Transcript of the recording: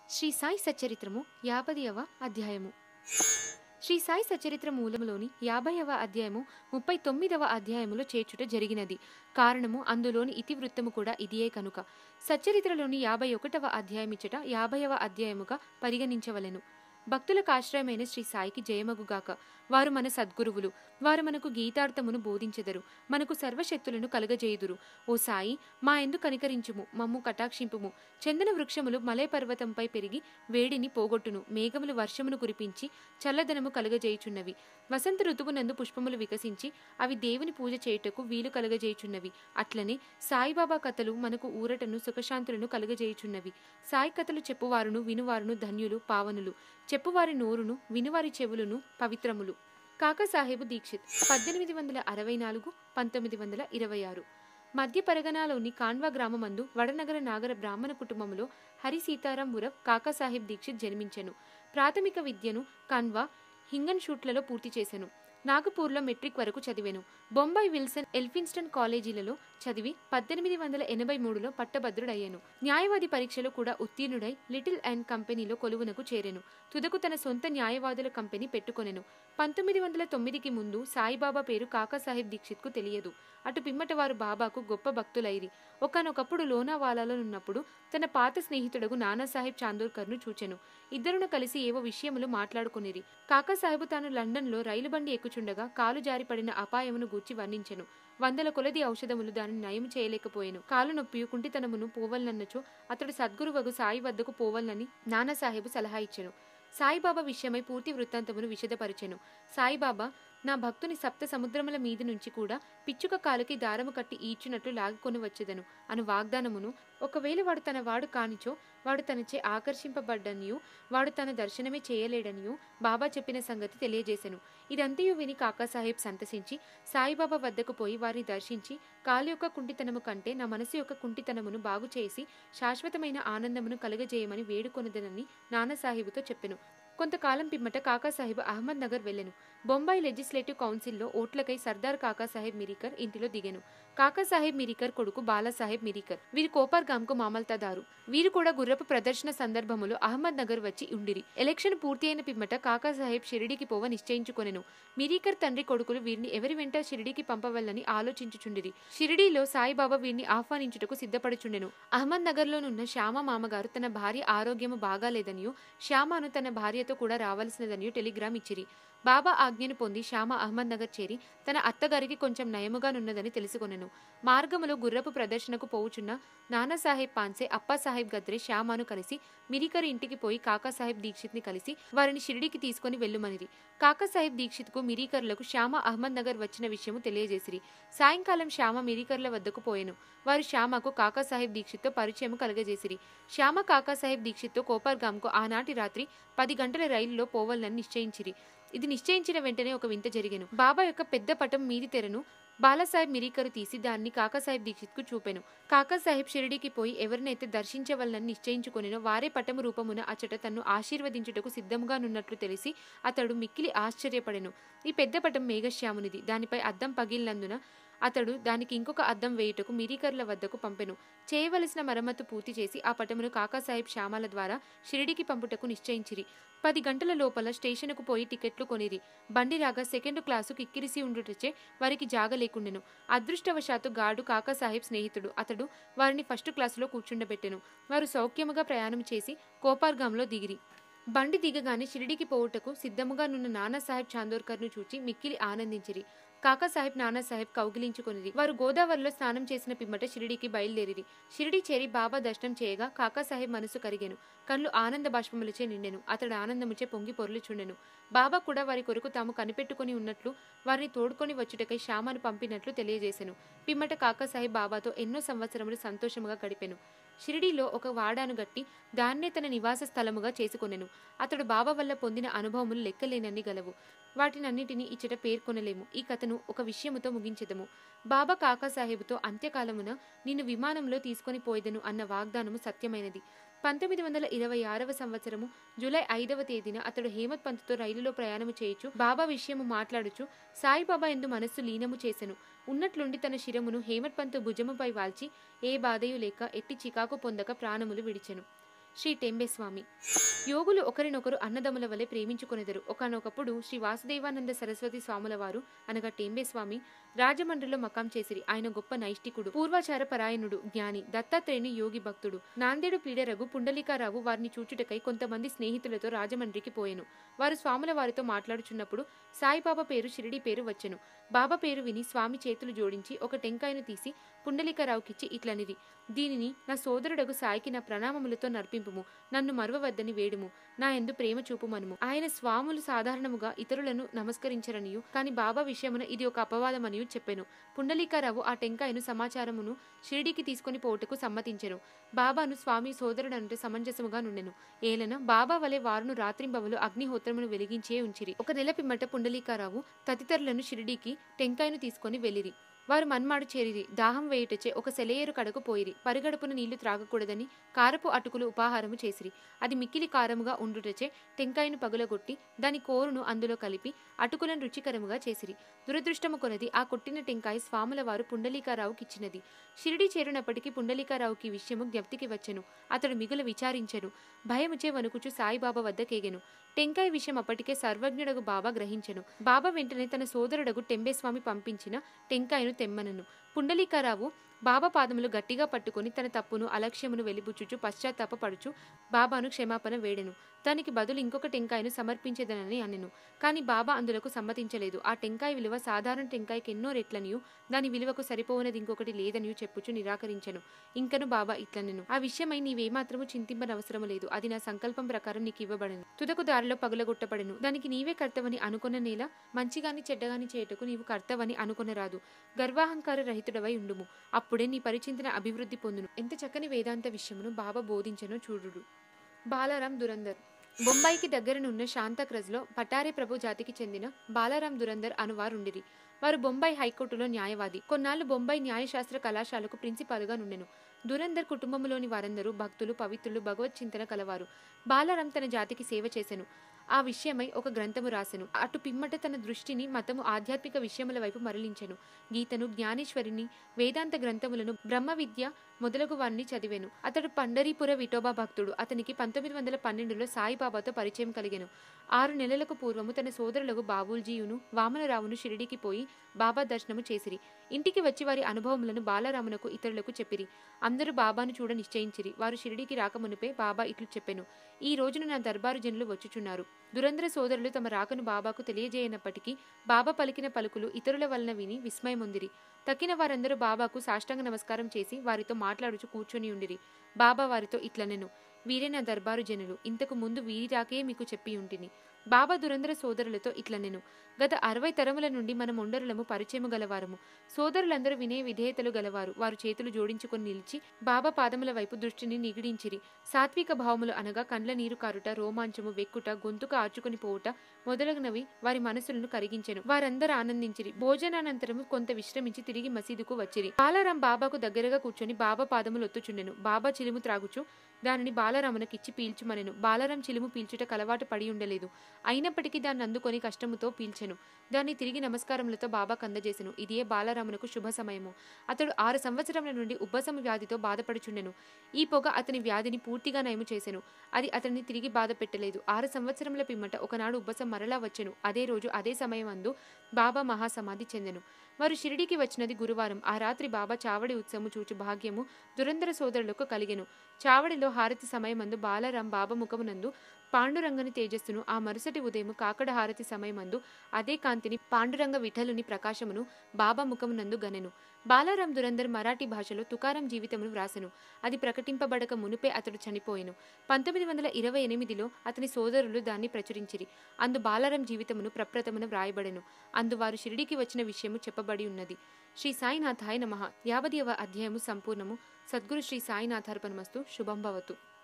శ్రీ సాయి సచ్చరిత్రము యాభైవ అధ్యాయము శ్రీ సాయి సచరిత్ర మూలములోని యాభైవ అధ్యాయము ముప్పై తొమ్మిదవ అధ్యాయములో చేర్చుట జరిగినది కారణము అందులోని ఇతివృత్తము కూడా ఇదియే కనుక సచ్చరిత్రలోని యాభై ఒకటవ అధ్యాయమిచ్చట యాభైవ అధ్యాయముగా పరిగణించవలెను భక్తులకు ఆశ్రయమైన శ్రీ సాయికి జయమగుగాక వారు మన సద్గురువులు వారు మనకు గీతార్థమును బోధించెదరు మనకు సర్వశక్తులను కలగజేయుదురు ఓ సాయి మా ఎందు కనికరించుము మమ్ము కటాక్షింపుము చందన వృక్షములు మలయ పర్వతంపై పెరిగి వేడిని పోగొట్టును మేఘములు వర్షమును కురిపించి చల్లదనము కలుగజేయుచున్నవి వసంత ఋతువునందు పుష్పములు వికసించి అవి దేవుని పూజ చేయుటకు వీలు కలగజేయుచున్నవి అట్లనే సాయిబాబా కథలు మనకు ఊరటను సుఖశాంతులను కలుగజేయుచున్నవి సాయి కథలు చెప్పువారును వినువారును ధన్యులు పావనులు చెప్పువారి నోరును వినువారి చెవులను పవిత్రములు కాకాసాహెబు దీక్షిత్ పద్దెనిమిది వందల అరవై నాలుగు పంతొమ్మిది వందల ఇరవై ఆరు మధ్య పరగనాలోని కాన్వా గ్రామమందు వడనగర నాగర బ్రాహ్మణ కుటుంబములో హరి సీతారాం ఉరఫ్ కాకాసాహెబ్ దీక్షిత్ జన్మించెను ప్రాథమిక విద్యను కన్వా హింగన్ షూట్లలో పూర్తి చేసెను నాగపూర్లో మెట్రిక్ వరకు చదివాను బొంబాయి విల్సన్ ఎల్ఫిన్స్టన్ కాలేజీలలో చదివి పద్దెనిమిది వందల ఎనభై మూడులో పట్టభద్రుడయ్యాను న్యాయవాది పరీక్షలో కూడా ఉత్తీర్ణుడై లిటిల్ అండ్ కంపెనీలో కొలువునకు చేరెను తుదకు తన సొంత న్యాయవాదుల కంపెనీ పెట్టుకొనెను పంతొమ్మిది వందల తొమ్మిదికి ముందు సాయిబాబా పేరు కాకాసాహెబ్ దీక్షిత్కు తెలియదు అటు పిమ్మట వారు బాబాకు గొప్ప భక్తులైరి ఒకనొకప్పుడు లోనావాలాలో ఉన్నప్పుడు తన పాత స్నేహితుడగు నానాసాహెబ్ చాందోర్కర్ను చూచెను ఇద్దరును కలిసి ఏవో విషయములు మాట్లాడుకునిరి కాకాసాహెబు తాను లండన్లో రైలు బండి ఎక్కుచుండగా కాలు జారి పడిన అపాయమును గూర్చి వర్ణించెను వందల కొలది ఔషధములు దానిని నయం చేయలేకపోయాను కాలు నొప్పి కుంటితనమును పోవలనన్నచో అతడు సద్గురువగు సాయి వద్దకు పోవలనని నానాసాహెబు సలహా ఇచ్చెను సాయిబాబా విషయమై పూర్తి వృత్తాంతమును విశదపరిచెను సాయిబాబా నా భక్తుని సప్త సముద్రముల మీద నుంచి కూడా పిచ్చుక కాలుకి దారము కట్టి ఈడ్చినట్లు లాగుకొని వచ్చేదను అను వాగ్దానమును ఒకవేళ వాడు తన వాడు కానిచో వాడు తనచే ఆకర్షింపబడ్డనియు వాడు తన దర్శనమే చేయలేడనియు బాబా చెప్పిన సంగతి తెలియజేశెను ఇదంతయు విని కాకాసాహెబ్ సంతసించి సాయిబాబా వద్దకు పోయి వారిని దర్శించి కాలు యొక్క కుంటితనము కంటే నా మనసు యొక్క కుంటితనమును బాగు చేసి శాశ్వతమైన ఆనందమును కలుగజేయమని వేడుకొనదనని నానాసాహెబుతో చెప్పెను కొంతకాలం పిమ్మట కాకాసాహెబ్ అహ్మద్ నగర్ వెళ్ళెను బొంబాయి లెజిస్లేటివ్ కౌన్సిల్లో ఓట్లకై సర్దార్ కాకాసాహెబ్ మిరికర్ ఇంటిలో దిగెను కాకాసాహెబ్ మిరికర్ కొడుకు బాలాసాహెబ్ మిరికర్ వీరి కోపర్గాంకు మామల్తాదారు వీరు కూడా గుర్రపు ప్రదర్శన సందర్భములో అహ్మద్ నగర్ వచ్చి ఉండిరి ఎలక్షన్ పూర్తి అయిన పిమ్మట కాకాసాహెబ్ షిరిడికి పోవ నిశ్చయించుకొనెను మిరీకర్ తండ్రి కొడుకులు వీరిని ఎవరి వెంట షిరిడికి పంపవల్లని ఆలోచించుచుండిరి షిరిడీలో సాయిబాబా వీరిని ఆహ్వానించుటకు సిద్ధపడుచుండెను అహ్మద్ నగర్లోనున్న శ్యామ మామగారు తన భార్య ఆరోగ్యము బాగాలేదనియు శ్యామను తన భార్యతో కూడా రావాల్సినదనియు టెలిగ్రామ్ ఇచ్చిరి బాబా ఆజ్ఞను పొంది శ్యామ అహ్మద్ నగర్ చేరి తన అత్తగారికి కొంచెం నయముగానున్నదని తెలుసుకొనెను మార్గములో గుర్రపు ప్రదర్శనకు పోవుచున్న నానాసాహెబ్ పాన్సే అప్పాసాహెబ్ గద్రే శ్యామను కలిసి మిరికర్ ఇంటికి పోయి కాకాసాహెబ్ దీక్షిత్ని కలిసి వారిని షిరిడికి తీసుకుని వెళ్ళుమనిరి కాకాసాహెబ్ దీక్షిత్కు మిరీకర్లకు శ్యామ అహ్మద్ నగర్ వచ్చిన విషయము తెలియజేసిరి సాయంకాలం శ్యామ మిరీకర్ల వద్దకు పోయెను వారు శ్యామకు కాకాసాహెబ్ దీక్షిత్తో పరిచయం కలగజేసిరి శ్యామ కాకాసాహెబ్ దీక్షిత్తో కోపర్గాంకు ఆనాటి రాత్రి పది గంటల రైలులో పోవాలని నిశ్చయించిరి ఇది నిశ్చయించిన వెంటనే ఒక వింత జరిగెను బాబా యొక్క పెద్ద పటం మీది తెరను బాలాసాహెబ్ మిరీకరు తీసి దాన్ని కాకాసాహెబ్ దీక్షిత్కు చూపెను కాకాసాహెబ్ షిరిడికి పోయి ఎవరినైతే దర్శించవలనని నిశ్చయించుకొనినో వారే పటము రూపమున అచట తన్ను ఆశీర్వదించుటకు సిద్ధంగా నున్నట్లు తెలిసి అతడు మిక్కిలి ఆశ్చర్యపడెను ఈ పెద్ద పటం మేఘశ్యామునిది దానిపై అద్దం పగిలినందున అతడు దానికి ఇంకొక అద్దం వేయుటకు మిరీకర్ల వద్దకు పంపెను చేయవలసిన మరమ్మతు పూర్తి చేసి ఆ పటమును కాకాసాహెబ్ శ్యామల ద్వారా షిరిడికి పంపుటకు నిశ్చయించిరి పది గంటల లోపల స్టేషన్కు పోయి టికెట్లు కొనిరి బండి రాగా సెకండ్ క్లాసు కిక్కిరిసి ఉండుటచే వారికి జాగ లేకుండెను అదృష్టవశాత్తు గాడు కాకాసాహెబ్ స్నేహితుడు అతడు వారిని ఫస్ట్ క్లాసులో కూర్చుండబెట్టెను వారు సౌఖ్యముగా ప్రయాణం చేసి కోపార్గాంలో దిగిరి బండి దిగగానే షిరిడికి పోవుటకు సిద్ధముగా నున్న నానాసాహెబ్ చాందోర్కర్ను చూచి మిక్కిలి ఆనందించిరి కాకాసాహెబ్ నానాసాహెబ్ కౌగిలించుకొనిరి వారు గోదావరిలో స్నానం చేసిన పిమ్మట షిరిడికి బయలుదేరిరి షిరిడి చేరి బాబా దర్శనం చేయగా కాకాసాహెబ్ మనసు కరిగెను కళ్ళు ఆనంద బాష్పములచే నిండెను అతడు ఆనందముచే పొంగి పొర్లుచుండెను బాబా కూడా వారి కొరకు తాము కనిపెట్టుకుని ఉన్నట్లు వారిని తోడుకొని వచ్చుటకై శ్యామను పంపినట్లు తెలియజేశెను పిమ్మట కాకాసాహెబ్ బాబాతో ఎన్నో సంవత్సరములు సంతోషముగా గడిపెను షిరిడీలో ఒక వాడాను గట్టి దాన్నే తన నివాస స్థలముగా చేసుకొనెను అతడు బాబా వల్ల పొందిన అనుభవములు లెక్కలేనన్ని గలవు వాటినన్నిటినీ ఇచ్చట పేర్కొనలేము ఈ కథను ఒక విషయముతో ముగించెదము బాబా కాకాసాహెబుతో అంత్యకాలమున నిన్ను విమానంలో తీసుకొని పోయేదను అన్న వాగ్దానము సత్యమైనది పంతొమ్మిది వందల ఇరవై ఆరవ సంవత్సరము జూలై ఐదవ తేదీన అతడు హేమత్ పంత్తో రైలులో ప్రయాణము చేయుచు బాబా విషయము మాట్లాడుచు సాయిబాబా ఎందు మనస్సు లీనము చేసెను ఉన్నట్లుండి తన శిరమును హేమత్ పంతు భుజముపై వాల్చి ఏ బాధయు లేక ఎట్టి చికాకు పొందక ప్రాణములు విడిచెను శ్రీ టెంబేస్వామి యోగులు ఒకరినొకరు అన్నదమ్ముల వలె ప్రేమించుకొనెదరు ఒకనొకప్పుడు శ్రీ వాసుదేవానంద సరస్వతి స్వాముల వారు అనగా టెంబేస్వామి రాజమండ్రిలో మకాం చేసిరి ఆయన గొప్ప నైష్టికుడు పూర్వాచార పరాయణుడు జ్ఞాని దత్తాత్రేయుని యోగి భక్తుడు నాందేడు పీడరగు పుండలికారావు వారిని చూచుటకై కొంతమంది స్నేహితులతో రాజమండ్రికి పోయెను వారు స్వాముల వారితో మాట్లాడుచున్నప్పుడు సాయిబాబా పేరు షిరిడి పేరు వచ్చెను బాబా పేరు విని స్వామి చేతులు జోడించి ఒక టెంకాయను తీసి పుండలికరావుకిచ్చి ఇట్లనిది దీనిని నా సోదరుడగు సాయికి నా ప్రణామములతో నర్పింపుము నన్ను మరువవద్దని వేడుము నా ఎందు ప్రేమ చూపుమనుము ఆయన స్వాములు సాధారణముగా ఇతరులను నమస్కరించరనియు కాని బాబా విషయమున ఇది ఒక అపవాదమనియు చెప్పెను పుండలీకారావు ఆ టెంకాయను సమాచారమును షిరిడికి తీసుకుని పోవుటకు సమ్మతించెను బాబాను స్వామి సోదరుడంటే సమంజసముగా నుండెను ఏలన బాబా వలె వారును రాత్రింబవలు అగ్నిహోత్రమును వెలిగించే ఉంచిరి ఒక నెల పిమ్మట పుండలీకారావు తదితరులను షిరిడీకి టెంకాయను తీసుకొని వెళ్ళిరి వారు మన్మాడు చేరిరి దాహం వేయుటచే ఒక సెలయేరు కడకు పోయిరి పరిగడుపున నీళ్లు త్రాగకూడదని కారపు అటుకులు ఉపాహారము చేసిరి అది మిక్కిలి కారముగా ఉండుటచే టెంకాయను పగులగొట్టి దాని కోరును అందులో కలిపి అటుకులను రుచికరముగా చేసిరి దురదృష్టము కొనది ఆ కొట్టిన టెంకాయ స్వాముల వారు పుండలీకారావుకిచ్చినది షిరిడి చేరినప్పటికీ పుండలీకారావుకి ఈ విషయము జ్ఞప్తికి వచ్చెను అతడు మిగుల విచారించెను భయముచే వణుకుచు సాయిబాబా వద్దకేగెను టెంకాయ విషయం అప్పటికే సర్వజ్ఞుడగు బాబా గ్రహించెను బాబా వెంటనే తన సోదరుడగు టెంబేస్వామి పంపించిన టెంకాయను తెమ్మనను పుండలీకారావు బాబా పాదములు గట్టిగా పట్టుకుని తన తప్పును అలక్ష్యమును వెలిబుచ్చుచు పశ్చాత్తాపపడుచు బాబాను క్షమాపణ వేడెను దానికి బదులు ఇంకొక టెంకాయను సమర్పించేదనని అనెను కానీ బాబా అందులకు సమ్మతించలేదు ఆ టెంకాయ విలువ సాధారణ టెంకాయకి ఎన్నో రెట్లనియు దాని విలువకు సరిపోనది ఇంకొకటి లేదనియు చెప్పుచు నిరాకరించెను ఇంకను బాబా ఇట్లనెను ఆ విషయమై నీవేమాత్రము చింతింపనవసరము లేదు అది నా సంకల్పం ప్రకారం నీకు ఇవ్వబడను తుదకు దారిలో పగులగొట్టబడెను దానికి నీవే కర్తవని అనుకున్న నేల మంచిగాని చెడ్డగాని చేయుటకు నీవు కర్తవని అనుకొనరాదు గర్వాహంకార రహితుడవై ఉండుము అప్పుడే నీ పరిచింతన అభివృద్ధి పొందును ఎంత చక్కని వేదాంత విషయమును బాబా బోధించనో చూడుడు బాలారాం దురందర్ బొంబాయికి దగ్గరనున్న శాంతక్రజ్లో పటారే ప్రభు జాతికి చెందిన బాలారాం దురందర్ అనువారుండిరి వారు బొంబాయి హైకోర్టులో న్యాయవాది కొన్నాళ్లు బొంబాయి న్యాయశాస్త్ర కళాశాలకు ప్రిన్సిపాల్గా నుండెను దురందర్ కుటుంబంలోని వారందరూ భక్తులు పవిత్రులు భగవత్ చింతన కలవారు బాలారాం తన జాతికి సేవ చేసెను ఆ విషయమై ఒక గ్రంథము రాసెను అటు పిమ్మట తన దృష్టిని మతము ఆధ్యాత్మిక విషయముల వైపు మరలించెను గీతను జ్ఞానేశ్వరిని వేదాంత గ్రంథములను బ్రహ్మ విద్య మొదలగు వారిని చదివెను అతడు పండరీపుర విఠోబా భక్తుడు అతనికి పంతొమ్మిది వందల పన్నెండులో సాయిబాబాతో పరిచయం కలిగెను ఆరు నెలలకు పూర్వము తన సోదరులకు బాబుల్జీయును వామనరావును షిరిడికి పోయి బాబా దర్శనము చేసిరి ఇంటికి వచ్చి వారి అనుభవములను బాలరామునకు ఇతరులకు చెప్పిరి అందరూ బాబాను చూడ నిశ్చయించిరి వారు షిరిడికి రాకమునుపే బాబా ఇట్లు చెప్పెను ఈ రోజున నా దర్బారు జనులు వచ్చుచున్నారు దురంధ్ర సోదరులు తమ రాకను బాబాకు తెలియజేయనప్పటికీ బాబా పలికిన పలుకులు ఇతరుల వలన విని విస్మయమొందిరి తక్కిన వారందరూ బాబాకు సాష్టాంగ నమస్కారం చేసి వారితో మాట్లాడుచు కూర్చొని ఉండిరి బాబా వారితో ఇట్లనెను వీరే నా దర్బారు జనులు ఇంతకు ముందు వీరి రాకే మీకు చెప్పి ఉంటిని బాబా దురంధర సోదరులతో ఇట్లనెను గత అరవై తరముల నుండి మనం ఒండరులము పరిచయము గలవారము సోదరులందరూ వినయ విధేయతలు గలవారు వారు చేతులు జోడించుకొని నిలిచి బాబా పాదముల వైపు దృష్టిని నిగిడించిరి సాత్విక భావములు అనగా కండ్ల నీరు కారుట రోమాంచము వెక్కుట గొంతుక ఆర్చుకుని పోవుట మొదలగునవి వారి మనసులను కరిగించెను వారందరూ ఆనందించిరి భోజనానంతరము కొంత విశ్రమించి తిరిగి మసీదుకు వచ్చిరి బాలారాం బాబాకు దగ్గరగా కూర్చొని బాబా పాదములు ఒత్తుచుండెను బాబా చిలుము త్రాగుచు దానిని బాలరామునకిచ్చి పీల్చుమనెను బాలరాం చిలుము పీల్చుట కలవాటు పడి ఉండలేదు అయినప్పటికీ దాన్ని అందుకొని కష్టముతో పీల్చెను దాన్ని తిరిగి నమస్కారములతో బాబా కందజేసెను ఇదే బాలరామునకు శుభ సమయము అతడు ఆరు సంవత్సరముల నుండి ఉబ్బసము వ్యాధితో బాధపడుచుండెను ఈ పొగ అతని వ్యాధిని పూర్తిగా నయము చేసెను అది అతన్ని తిరిగి బాధ పెట్టలేదు ఆరు సంవత్సరముల పిమ్మట ఒకనాడు ఉబ్బసం మరలా వచ్చెను అదే రోజు అదే సమయం అందు బాబా మహాసమాధి చెందెను వారు షిరిడికి వచ్చినది గురువారం ఆ రాత్రి బాబా చావడి ఉత్సవము చూచు భాగ్యము దురంధర సోదరులకు కలిగెను చావడిలో హారతి సమయమందు బాలరాం బాబా ముఖమునందు పాండురంగని తేజస్సును ఆ మరుసటి ఉదయం కాకడ హారతి సమయమందు అదే కాంతిని పాండురంగ విఠలుని ప్రకాశమును బాబా ముఖమునందు గనెను బాలారాం దురందర్ మరాఠీ భాషలో తుకారం జీవితమును వ్రాసెను అది ప్రకటింపబడక మునుపే అతడు చనిపోయెను పంతొమ్మిది వందల ఇరవై ఎనిమిదిలో అతని సోదరులు దాన్ని ప్రచురించిరి అందు బాలారాం జీవితమును ప్రప్రథమున వ్రాయబడెను అందు వారు షిరిడికి వచ్చిన విషయము చెప్పబడి ఉన్నది శ్రీ సాయినాథాయ నమః యావదేవ అధ్యాయము సంపూర్ణము సద్గురు శ్రీ సాయినాథార్పణమస్తు శుభం భవతు